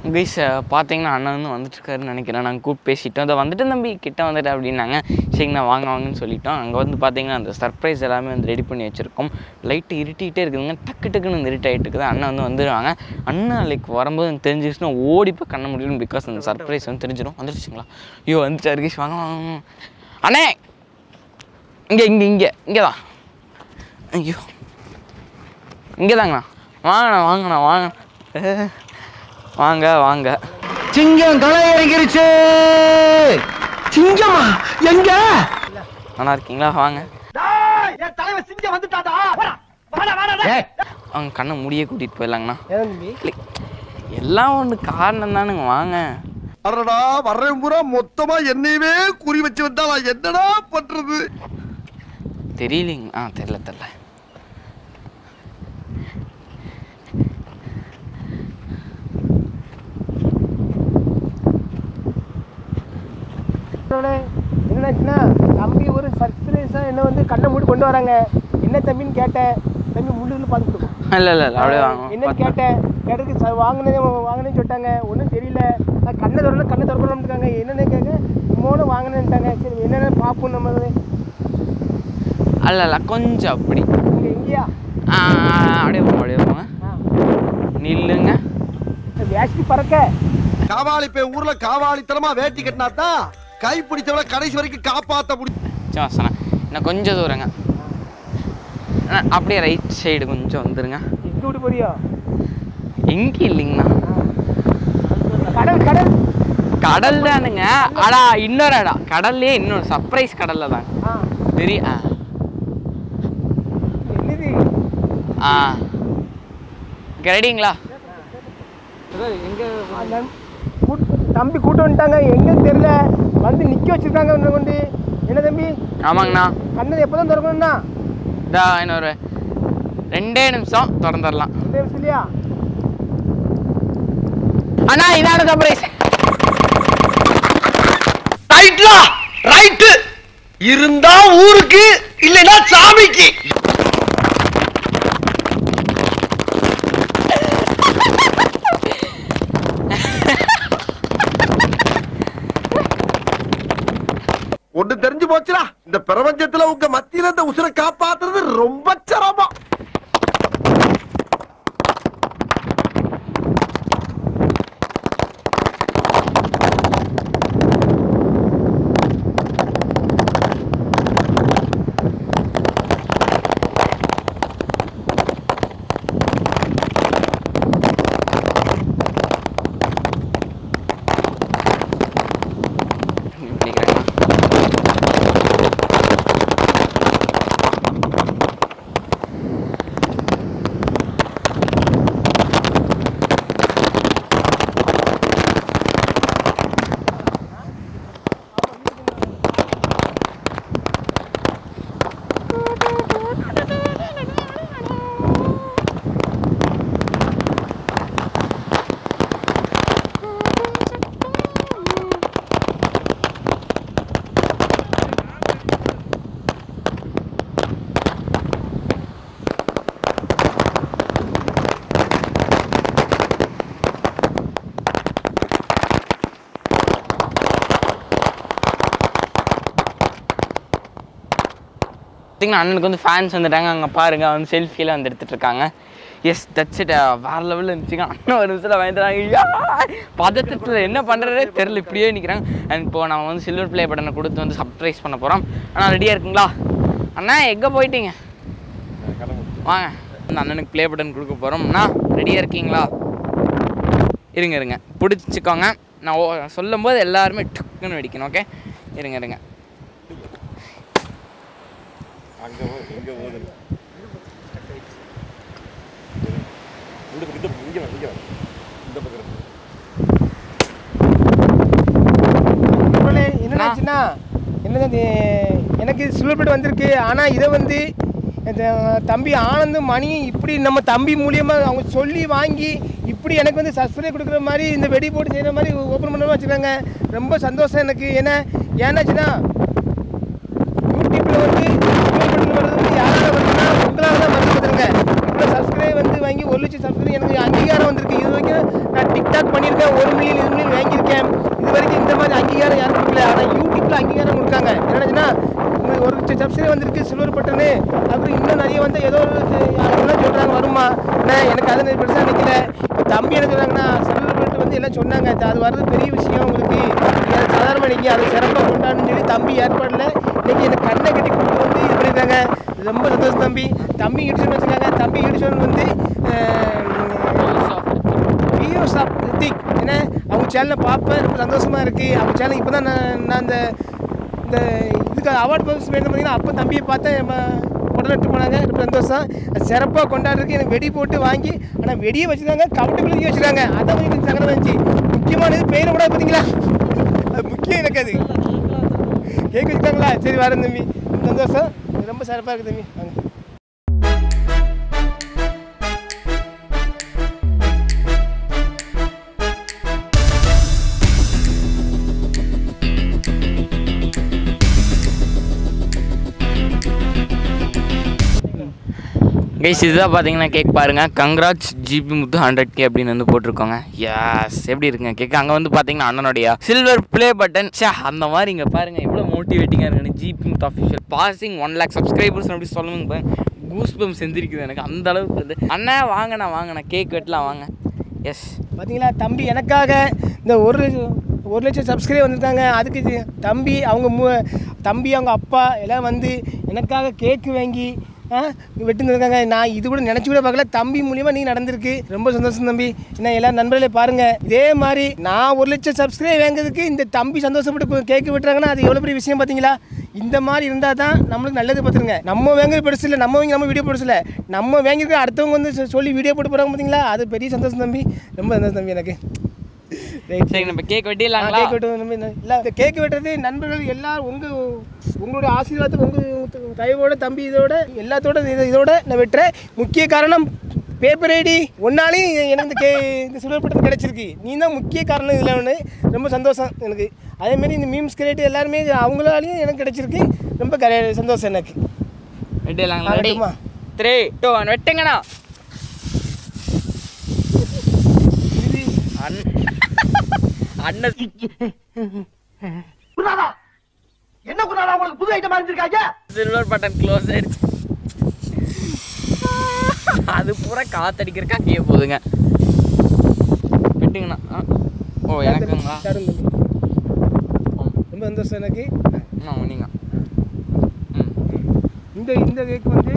Guys பார்த்தீங்கன்னா அண்ணன் வந்து வந்துட்டுருக்காருன்னு நினைக்கிறேன் நாங்கள் கூப்பிட்டு பேசிட்டோம் அதை வந்துட்டு தம்பி கிட்ட வந்துட்டு அப்படின்னாங்க சரிங்கண்ணா வாங்க வாங்கன்னு சொல்லிட்டோம் அங்கே வந்து பார்த்தீங்கன்னா அந்த சர்ப்ரைஸ் எல்லாமே வந்து ரெடி பண்ணி வச்சுருக்கோம் லைட்டு இருட்டிகிட்டே இருக்குதுங்க டக்கு டக்குன்னு இந்த இருட்டாயிட்டு இருக்குது அண்ணன் வந்து வந்துடுவாங்க அண்ணன் லைக் வரும்போது எனக்கு தெரிஞ்சிருச்சுன்னா ஓடி போய் கண்ண முடியும் பிகாஸ் அந்த சர்ப்ரைஸ் வந்து தெரிஞ்சிடும் வந்துடுச்சுங்களா ஐயோ வந்துட்டாரு கைஸ் வாங்க வாங்க வாங்க. அண்ணே இங்கே இங்கே இங்கே இங்கே தான் ஐயோ இங்கே தாங்கண்ணா வாங்கண்ணா வாங்கண்ணா வாங்க ஏ, வாங்க வாங்க சிங்கம் களை இறங்கிருச்சு சிங்கமா எங்க நல்லா இருக்கீங்களா வாங்க என் தலைவர் சிங்கம் வந்துட்டாடா அவங்க கண்ணை முடிய கூட்டிகிட்டு போயிடலாங்கண்ணா இல்லை, எல்லாம் ஒன்று காரணம் தானுங்க வாங்க அடடா வர்றேன் பூரா மொத்தமா என்னையவே குறி வச்சு வந்தா நான் என்னடா பண்றது தெரியலைங்க ஆ தெரில தெரில என்னாச்சுன்னா தம்பி ஒரு சர்ப்ரைஸாக என்ன வந்து கண்ணை மூடி கொண்டு வராங்க என்ன தம்பின்னு கேட்டேன் தம்பி முள்ளுன்னு பார்த்து கொடுக்கும் இல்லை இல்லை இல்லை அப்படியே வாங்க என்னன்னு பார்த்தா- கேட்டேன் கேட்டதுக்கு ச- வாங்கினதே வாங்கினேன்னு சொல்லிட்டாங்க ஒன்றும் தெரியல நான் கண்ணை திறந்து கண்ணை திறக்கணும்னு இருக்காங்க என்னென்ன கேட்க மோன வாங்கினேன்ட்டாங்க சரி என்னென்ன பார்ப்போம் நம்ம அல்ல இல்லை கொஞ்சம் அப்படி இங்கே எங்கேயா ஆ அப்படியே போங்க அப்படியே போங்க ஆ நில்லுங்க வேஷ்டி பறக்க காவாலி போய் ஊர்ல காவாலித்தனமா வேட்டி கட்டினாதான் கை பிடிச்சவள கடைசி வரைக்கும் காப்பாத்த முடியும் சரி வாசனா இன்னும் கொஞ்சம் தூரங்க அண்ணா, அப்படியே ரைட் சைடு கொஞ்சம் வந்துருங்க எங்கே விட்டு போறியோ எங்கே இல்லைங்கண்ணா கடல் கடல் கடல் தானுங்க அடா இன்னொரு இடம் கடல்லே இன்னொரு சர்ப்ரைஸ் கடல்ல தான் ஆ தெரியும் ஆ என்னது ஆ இங்க ரெடிங்களா ஆ, நம்- கூட்- தம்பி கூட்டு வந்துட்டாங்க எங்கன்னு தெரியல வந்து நிக்க வச்சிருக்காங்க உன்னை கொண்டு என்ன தம்பி ஆமாங்கண்ணா கண்ணது எப்போதான் திறக்கணும்னா இதா இன்னொரு ரெண்டே நிமிஷம் திறந்துடலாம் இந்த விஷயம் இல்லையா அண்ணா இதான சர்ப்ரைஸ் ரைட்லா ரைட்டு இருந்தா ஊருக்கு இல்லைன்னா சாமிக்கு ஒண்ணு தெரிஞ்சு போச்சுடா இந்த பிரபஞ்சத்துல உங்க மத்தியில இந்த உசுரை காப்பாத்துறது ரொம்ப சிரமம் பிடிக்கிறேங்கண்ணா பார்த்தீங்கன்னா அண்ணனுக்கு வந்து ஃபேன்ஸ் வந்துட்டாங்க அங்கே பாருங்க வந்து செல்ஃபியெல்லாம் வந்து எடுத்துட்டு இருக்காங்க எஸ் தட்ஸ் இட் வேற லெவலில் இருந்துச்சுங்க அண்ணன் ஒரு நிமிஷத்தில் வாங்கிட்டாங்க பதட்டத்தில் என்ன பண்ணுறதே தெரில இப்படியே நிற்கிறாங்க அண்ட் இப்போ நம்ம வந்து சில்வர் ப்ளே பட்டனை கொடுத்து வந்து சர்ப்ரைஸ் பண்ண போகிறோம் ஆனால் ரெடியாக இருக்குங்களா அண்ணா எங்கே போயிட்டீங்க வாங்க இந்த அண்ணனுக்கு ப்ளே பட்டன் கொடுக்க போகிறோம் அண்ணா ரெடியாக இருக்கீங்களா இருங்க இருங்க பிடிச்சிக்கோங்க நான் ஓ சொல்லும்போது எல்லாருமே டக்குன்னு வெடிக்கணும் ஓகே இருங்க இருங்க இவளே என்னடாச்சுன்னா என்னது அது, எனக்கு சில்வர் பிளேட் வந்திருக்கு ஆனால் இதை வந்து இந்த தம்பி ஆனந்தும் மணியும் இப்படி நம்ம தம்பி மூலியமாக அவங்க சொல்லி வாங்கி இப்படி எனக்கு வந்து சஸ்பிரே கொடுக்குற மாதிரி இந்த வெடி போட்டு செய்கிற மாதிரி ஓப்பன் பண்ண வச்சுருக்காங்க ரொம்ப சந்தோஷம் எனக்கு ஏன்னா ஏன்னாச்சுன்னா யூடியூப்பில் வந்து சில்வர் பட்டன் வர்றது வந்து யாரால வருதுன்னா உங்களால் தான் வந்து வந்துருங்க இவ்வளோ சப்ஸ்கிரைப் வந்து வாங்கி ஒரு லட்சம் சப்ஸ்கிரைப் எனக்கு அங்கீகாரம் வந்திருக்கு இது வரைக்கும் நான் டிக்டாக் பண்ணியிருக்கேன் ஒரு மில்லியன் இது மில்லியன் வாங்கியிருக்கேன் இது வரைக்கும் இந்த மாதிரி அங்கீகாரம் யாரும் கொடுக்கல ஆனால் யூடியூப்ல அங்கீகாரம் கொடுக்காங்க என்னச்சுன்னா உங்களுக்கு ஒரு லட்சம் சப்சிடி வந்திருக்கு சில்வர் பட்டனு அப்புறம் இன்னும் நிறைய வந்து ஏதோ ஒரு யாரெல்லாம் சொல்கிறாங்க வருமா அண்ணா எனக்கு அது பெருசாக நிற்கல இப்போ தம்பி என்ன சொல்கிறாங்கன்னா சில்வர் பட்டு வந்து எல்லாம் சொன்னாங்க அது- அது வர்றது பெரிய விஷயம் உங்களுக்கு நீங்கள் அதை சாதாரணமாக நீங்கள் அதை சிறப்பாக கொண்டாடணும்னு சொல்லி தம்பி ஏற்பாடில் இன்னைக்கு எனக்கு கண்ணை கட்டி கொடுத்து வந்து இது பண்ணியிருக்காங்க ரொம்ப சந்தோஷம் தம்பி தம்பி யூடியூப் வச்சுருக்காங்க தம்பி யூடியூப் வந்து பிஓ சாப் ரித்திக் ஏன்னா அவங்க சேனலை பார்ப்பேன் ரொம்ப சந்தோஷமாக இருக்குது அவங்க சேனல் இப்போ தான் நான் நான் இந்த இந்த இதுக்கு அவார்ட் பர்ஸ் வேணும் பார்த்தீங்கன்னா அப்போ தம்பியை பார்த்தேன் கொண்டாட்டு போனாங்க ரொம்ப சந்தோஷம் அது சிறப்பாக கொண்டாடுறதுக்கு எனக்கு வெடி போட்டு வாங்கி ஆனால் வெடியை வச்சுருக்காங்க கபட்டு குளிக்க வச்சுருக்காங்க அதான் கொஞ்சம் எனக்கு சங்கடம் வந்துச்சு முக்கியமானது பெயினை கூட பார்த்தீங்களா அது முக்கியம் எனக்கு அது கேக் வச்சுட்டாங்களா சரி வரேன் தம்பி ரொம்ப சந்தோஷம் ரொம்ப சிறப்பாக இருக்குது தம்பி வாங்க கைஸ் இதுதான் பார்த்தீங்கன்னா கேக் பாருங்க congrats GP Muthu hundred K அப்படின்னு வந்து போட்டிருக்கோங்க யாஸ் எப்படி இருக்குங்க கேக் அங்கே வந்து பார்த்தீங்கன்னா அண்ணனுடைய சில்வர் ப்ளே பட்டன் ச்சே அந்த மாதிரி இங்கே பாருங்க எவ்வளோ மோட்டிவேட்டிங்காக இருக்குன்னு GP Muthu official passing one lakh subscribers அப்படி சொல்லுங்க பாருங்க கூஸ் பம் செஞ்சிருக்குது எனக்கு அந்த அளவுக்கு வந்து அண்ணா வாங்கண்ணா வாங்கண்ணா கேக் வெட்டலாம் வாங்க எஸ் பார்த்தீங்களா தம்பி எனக்காக இந்த ஒரு லட்சம் ஒரு லட்சம் சப்ஸ்கிரைப் வந்திருக்காங்க அதுக்கு இது தம்பி அவங்க மு தம்பி அவங்க அப்பா எல்லாம் வந்து எனக்காக கேக்கு வாங்கி ஆ வெட்டுருக்காங்க நான் இது கூட நினச்சி கூட பார்க்கல தம்பி மூலியமாக நீ நடந்திருக்கு ரொம்ப சந்தோஷம் தம்பி என்ன எல்லா நண்பர்களே பாருங்க இதே மாதிரி நான் ஒரு லட்சம் சப்ஸ்கிரைப் வாங்குறதுக்கு இந்த தம்பி சந்தோஷப்பட்டு கேக்கு வெட்டுறாங்கன்னா அது எவ்வளோ பெரிய விஷயம் பார்த்தீங்களா இந்த மாதிரி இருந்தால் தான் நம்மளுக்கு நல்லது பார்த்துருங்க நம்ம வாங்குறது பெருசு இல்லை நம்ம வாங்கி நம்ம வீடியோ பெருசு இல்லை நம்ம வாங்கியிருக்க அடுத்தவங்க வந்து சொ- சொல்லி வீடியோ போட்டு போகிறாங்க பார்த்தீங்களா அது பெரிய சந்தோஷம் தம்பி ரொம்ப சந்தோஷம் தம்பி எனக்கு ரைட் சரி நம்ம கேக் வெட்டிடலாங்களா கேக் வெட்டுவது நம்ம என்ன- இல்ல இந்த கேக் வெட்டுறது நண்பர்கள் எல்லாரும் உங்க உங்களுடைய ஆசீர்வாதத்தை உங்க தயவோட தம்பி இதோட எல்லாத்தோட இது- இதோட நான் வெட்டுறேன் முக்கிய காரணம் பேப்பர் ஐடி ஒன்னாலையும் எனக்கு இந்த கே இந்த சில்வர் பட்டன் கிடைச்சிருக்கு நீ தான் முக்கிய காரணம் இதில் ஒன்று ரொம்ப சந்தோஷம் எனக்கு அதேமாரி இந்த மீம்ஸ் கிரியேட் எல்லாருமே அவங்களாலையும் எனக்கு கிடைச்சிருக்கு ரொம்ப கர- சந்தோஷம் எனக்கு வெட்டிடலாங்களா ஆ, ரெடி வெட்டுமா? த்ரீ டூ ஒன் வெட்டுங்கண்ணா இது அண்ணன் அண்ணன் குருநாதா என்ன குருநாதா உங்களுக்கு புது ஐட்டம் அறிஞ்சிருக்காங்க சில்வர் பட்டன் க்ளோஸ் ஆயிடுச்சு அது பூரா காத்தடிக்கிறக்கா கீழே போகுதுங்க வெட்டுங்கண்ணா ஆ. ஓ எனக்குங்களா தரும் தம்பி. ரொம்ப சந்தோஷம் எனக்கு ஆ நீங்கள் ம் இந்த இந்த கேக் வந்து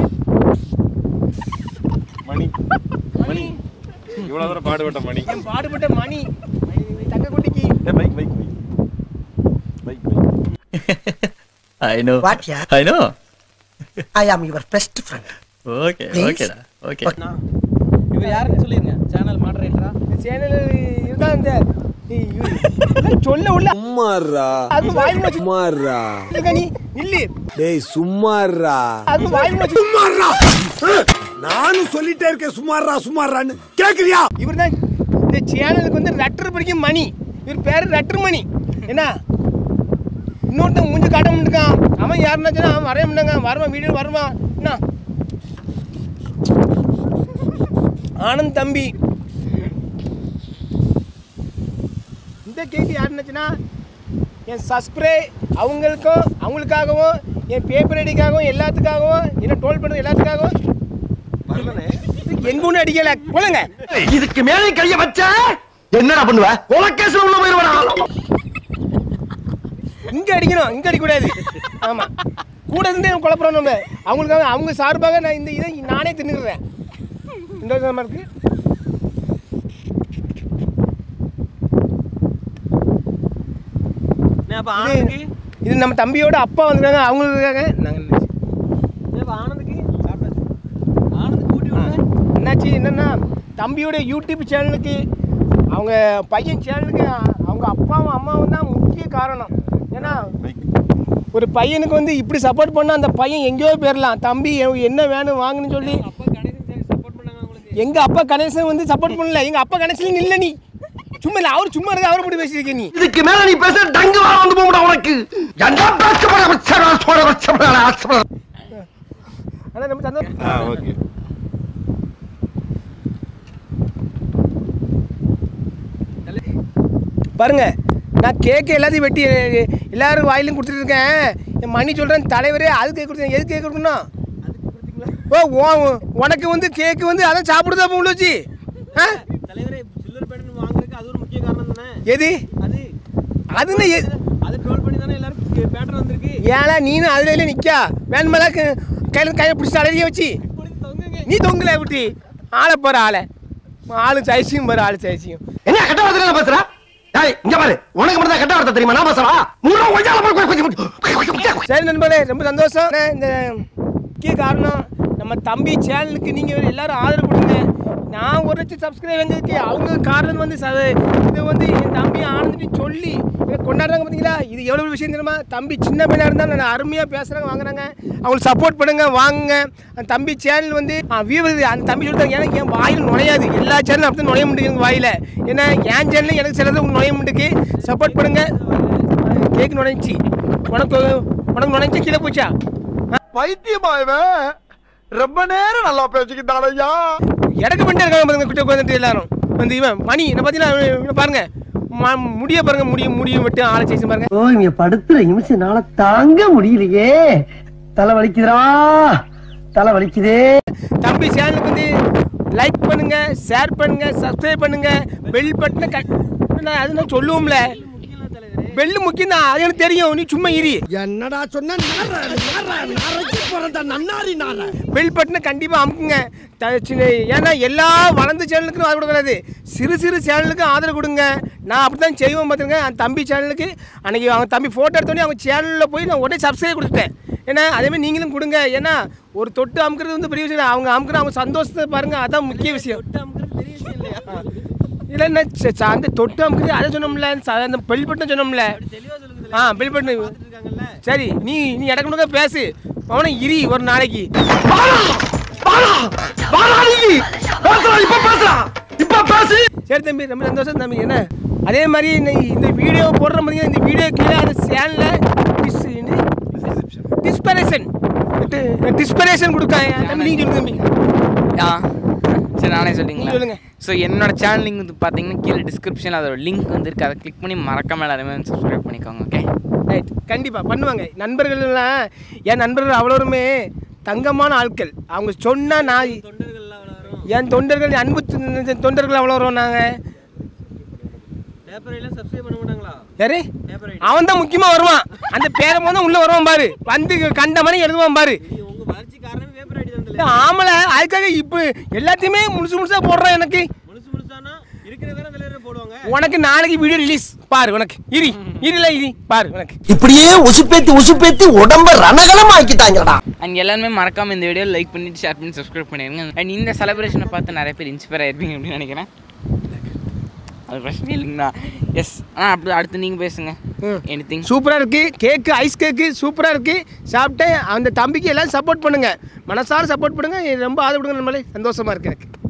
மணி மணி இவ்வளவு தூரம் பாடுபட்ட மணி என் பாடுபட்ட மணி தங்க குட்டிக்கு ஏ bike bike bike bike I know. What, yeah? I know. I am your best friend Okay, Please? okay, da. okay. இவர் யாருன்னு சொல்லிருங்க சேனல் மாடரேட்டரா இந்த சேனல் இதுதான் இந்த ஏய், இவரு. இதெல்லாம் சொல்ல உள்ள சும்மாறா அது வாய் வச்சு சும்மாறா இல்லைங்க நீ நில்லு டேய் சும்மாறா அது வாய் வச்சு சும்மாறா நானும் சொல்லிட்டே இருக்கேன் சும்மாறா சும்மாறான்னு கேக்குறியா இவர் தான் இந்த சேனலுக்கு வந்து லெட்டர் படிக்கும் மணி இவர் பேர் லெட்டர் மணி என்ன இன்னொருத்தன் மூஞ்சி காட்ட முடியிருக்கான் அவன் யாருன்னா சொன்னா அவன் வரைய முடியாங்க வருவான் வீடியோ வருவான் என்ன ஆனந்த் தம்பி இந்த கேக்கு யாருன்னுச்சுன்னா என் சஸ்ப்ரே அவங்களுக்கும் அவங்களுக்காகவும் என் பேப்பர் ஐடிக்காகவும் எல்லாத்துக்காகவும் என்ன டோல் பண்ணது எல்லாத்துக்காகவும் எங்க ஒன்று அடிக்கல போலங்க இதுக்கு மேலே கைய வச்ச என்னடா பண்ணுவ உலகேஸ்ல உள்ள போயிருவா இங்க அடிக்கணும் இங்க அடிக்கக்கூடாது ஆமா கூட இருந்தே குழப்பறோம் நம்ம அவங்களுக்காக அவங்க சார்பாக நான் இந்த இதை நானே தின்னுக்கிறேன் இந்த விதமா இருக்கு அப்ப இது ஆனந்துக்கு இது நம்ம தம்பியோட அப்பா வந்திருக்காங்க அவங்களுக்காக நாங்கள் அப்ப ஆனந்துக்கு சாப்பிட்டாச்சு ஆனந்த் கூட்டி விடுங்க என்னாச்சு என்னன்னா தம்பியோட யூடியூப் சேனலுக்கு அவங்க பையன் சேனலுக்கு அவங்க அப்பாவும் அம்மாவும் தான் முக்கிய காரணம் ஏன்னா ஒரு பையனுக்கு வந்து இப்படி சப்போர்ட் பண்ணால் அந்த பையன் எங்கேயோ போயிடலாம் தம்பி எ- என்ன வேணும் வாங்குன்னு சொல்லி அப்பா கணேசன் சப்போர்ட் பண்ணாங்க உங்களுக்கு எங்க அப்பா கணேசன் வந்து சப்போர்ட் பண்ணல எங்க அப்பா கணேசன் இல்ல நீ சும்மா இல்ல அவர் சும்மா இருக்க அவரை போட்டு பேசியிருக்க நீ இதுக்கு மேல நீ பேச டங்கு வா வந்து போடா உனக்கு என்ன பேசப்பட வச்சா சோட வச்சா ஆனா நம்ம சந்தோஷம் ஆ ஓகே பாருங்க நான் கேக்கு எல்லாத்தையும் வெட்டி எல்லாரும் வாயிலும் கொடுத்துட்டு இருக்கேன் என் மணி சொல்கிறேன் தலைவரே அது கேக் கொடுத்தேன் எது கேக் கொடுக்கணும் ஓ உன் உனக்கு வந்து கேக்கு வந்து அதான் சாப்பிடுதா உள்ள வச்சு ஆ தலைவரே சில்லர் பேட்டன் வாங்குறதுக்கு அது ஒரு முக்கிய காரணம் தானே எது அது அதுன்னு எ- அதை ட்ரோல் பண்ணி தானே எல்லாரும் பேட்டர்ன் வந்திருக்கு ஏன்னா நீனும் அதுல இல்லை நிற்கா வேணுமெல்லாம் க- கையில் கையை பிடிச்சி அழகிய வச்சு இப்பொழுது தொங்குங்க நீ தொங்கல விட்டி ஆளை பாரு ஆளை ஆளு சைசியும் பாரு ஆளு சைசியும் என்ன கெட்ட வார்த்தை பேசுற டேய் இங்க பாரு உனக்கு மட்டும் தான் கெட்ட வார்த்தை தெரியுமா நான் பேசுறா மூணு ஒய்யால போய் கொஞ்சம் சரி நண்பர்களே ரொம்ப சந்தோஷம் அண்ணே, இந்த முக்கிய காரணம் நம்ம தம்பி சேனலுக்கு நீங்கள் எல்லாரும் ஆதரவு கொடுங்க நான் ஒரு லட்சம் சப்ஸ்கிரைப் வந்ததுக்கு அவங்க காரணம் வந்து ச இது வந்து என் தம்பி ஆனந்துட்டு சொல்லி இதை கொண்டாடுறாங்க பார்த்தீங்களா இது எவ்வளோ விஷயம் தெரியுமா தம்பி சின்ன பையனாக இருந்தால் நான் அருமையாக பேசுகிறாங்க வாங்குறாங்க அவங்களுக்கு சப்போர்ட் பண்ணுங்க வாங்குங்க அந்த தம்பி சேனல் வந்து வியூவர் அந்த தம்பி சொல்லிட்டாங்க எனக்கு என் வாயில் நுழையாது எல்லா சேனலும் அப்படி நுழைய முடியுது வாயில் ஏன்னா என் சேனலும் எனக்கு சிலது நுழைய முடியுக்கு சப்போர்ட் பண்ணுங்க கேக் நுழைஞ்சி உனக்கு உனக்கு நுழைஞ்சா கீழே போச்சா பைத்தியமா இவன் ரொம்ப நேரம் நல்லா பேசிக்கிட்டான் ஐயா இடக்கு பண்ணிட்டு இருக்காங்க பாருங்க கிட்ட உட்காந்துட்டு எல்லாரும் வந்து இவன் மணி என்ன பார்த்தீங்கன்னா இவனை பாருங்க ம- முடிய பாருங்க முடிய முடிய விட்டு ஆளை சேசி பாருங்க ஓ இங்க படுத்துற நிமிஷம்னால தாங்க முடியலையே தலை வலிக்குதுடா தலை வலிக்குதே தம்பி சேனலுக்கு வந்து லைக் பண்ணுங்க ஷேர் பண்ணுங்க சப்ஸ்கிரைப் பண்ணுங்க பெல் பட்டனை கட் நான் அது நான் சொல்லுவோம்ல பெல்லு முக்கியம் தான் அது எனக்கு தெரியும் நீ சும்மா இரி என்னடா சொன்ன நாரைக்கு பிறந்த நன்னாரி நார பெல் பட்டனை கண்டிப்பாக அமுக்குங்க த- சின்ன ஏன்னா எல்லா வளர்ந்த சேனலுக்கும் ஆதரவு கொடுக்கூடாது சிறு சிறு சேனலுக்கும் ஆதரவு கொடுங்க நான் அப்படி தான் செய்வேன் பார்த்துருங்க அந்த தம்பி சேனலுக்கு அன்றைக்கி அவங்க தம்பி ஃபோட்டோ எடுத்தோடனே அவங்க சேனலில் போய் நான் உடனே சப்ஸ்கிரைப் கொடுத்துட்டேன் ஏன்னா அதேமாதிரி நீங்களும் கொடுங்க ஏன்னா ஒரு தொட்டு அமுக்கிறது வந்து பெரிய விஷயம் இல்ல. அவங்க அமுக்குற அவங்க சந்தோஷத்தை பாருங்கள் அதான் முக்கிய விஷயம் பெரிய விஷயம் இல்லையா இல்லைன்னா ச- ச- அந்த தொட்டு அமுக்குறது அதை சொன்னோம்ல ச- அந்த பெல் பட்டன் சொன்னோம்ல தெளிவா சொல்லுங்க ஆ பெல் பட்டன் இருக்காங்கல்ல சரி நீ நீ இடக்கணுக்க பேசு அவனை இரி ஒரு நாளைக்கு இப்ப பேசுறான் இப்ப பேசு சரி தம்பி ரொம்ப சந்தோஷம் தம்பி என்ன அதே மாதிரி இந்த இந்த வீடியோ போடுற மாதிரி இந்த வீடியோ கீழே அந்த சேனலில் டிஸ்பரேஷன் டிஸ்பரேஷன் கொடுக்காங்க தம்பி நீங்கள் சொல்லுங்க தம்பி ஆ சரி நானே சொல்லிங்களா நீங்க சொல்லுங்க. ஸோ என்னோட சேனல் லிங்க் வந்து பார்த்தீங்கன்னா கீழே டிஸ்கிரிப்ஷனில் அதோட லிங்க் வந்து இருக்குது அதை கிளிக் பண்ணி மறக்காம எல்லாருமே வந்து சப்ஸ்கிரைப் பண்ணிக்கோங்க ஓகே ரைட் கண்டிப்பாக பண்ணுவாங்க நண்பர்கள்லாம் என் நண்பர்கள் அவ்வளோருமே தங்கமான ஆட்கள் அவங்க சொன்னால் நான் தொண்டர்கள்லாம் அவ்வளோ வரும் என் தொண்டர்கள் என் அன்பு தொ- தொண்டர்கள் அவ்வளோ வரும் நாங்கள் பேப்பர் எல்லாம் சப்ஸ்கிரைப் பண்ண மாட்டாங்களா யாரு பேப்பர் அவன் தான் முக்கியமாக வருவான் அந்த பேரை போது உள்ளே வருவான் பாரு வந்து கண்ட மணி எழுதுவான் பாரு உங்க வளர்ச்சி காரணம் பேப்பர் ஐடி தான் ஆமல அதுக்காக இப்போ எல்லாத்தையுமே முழுசு முழுசா போடுறான் எனக்கு முழுசு முழுசானா இருக்கிற வேற தலைவர் போடுவாங்க உனக்கு நாளைக்கு வீடியோ ரிலீஸ் பாரு உனக்கு இரி இருல இரி பாரு உனக்கு இப்படியே உசுப்பேத்தி உசுப்பேத்தி உடம்ப ரணகலம் ஆக்கிட்டாங்கடா அண்ட் எல்லாருமே மறக்காம இந்த வீடியோ லைக் பண்ணிட்டு ஷேர் பண்ணி சப்ஸ்கிரைப் பண்ணிடுங்க அண்ட் இந்த செலிப்ரேஷனை பார்த்து நிறைய பேர் இன்ஸ்பயர் ஆயிருப்பீங்க அப்படின்னு நினைக்கிறேன் அது பிரச்சனை இல்லைங்கண்ணா எஸ் ஆனால் அப்படி அடுத்து நீங்கள் பேசுங்க எனி திங் சூப்பராக இருக்கு கேக்கு ஐஸ் கேக்கு சூப்பராக இருக்கு சாப்பிட்டேன் அந்த தம்பிக்கு எல்லாம் சப்போர்ட் பண்ணுங்க மனசார சப்போர்ட் பண்ணுங்க ரொம்ப ஆதரவு கொடுங்க நம்மளே சந்தோஷமா இருக்கு எனக்கு